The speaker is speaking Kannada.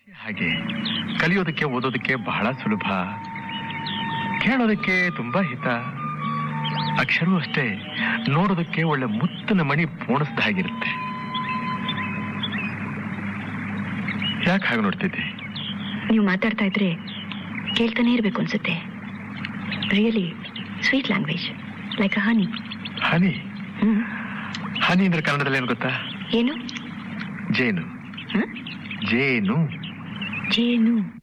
ಹಾಗೆ ಕಲಿಯೋದಕ್ಕೆ ಓದೋದಕ್ಕೆ ಬಹಳ ಸುಲಭ ಕೇಳೋದಕ್ಕೆ ತುಂಬಾ ಹಿತ ಅಕ್ಷರವೂ ಅಷ್ಟೇ ನೋಡೋದಕ್ಕೆ ಒಳ್ಳೆ ಮುತ್ತಿನ ಮಣಿ ಪೋಣಿಸ್ದ ಹಾಗಿರುತ್ತೆ ಯಾಕೆ ಹಾಗೆ ನೋಡ್ತಿದ್ದೆ ನೀವು ಮಾತಾಡ್ತಾ ಇದ್ರೆ ಕೇಳ್ತಾನೆ ಇರ್ಬೇಕು ಅನ್ಸುತ್ತೆ really sweet language like a honey honey hmm honey ಅಂದ್ರೆ ಕನ್ನಡದಲ್ಲಿ ಏನು ಗೊತ್ತಾ ಏನು ಜೇನು ಹ? ಜೇನು ಜೇನು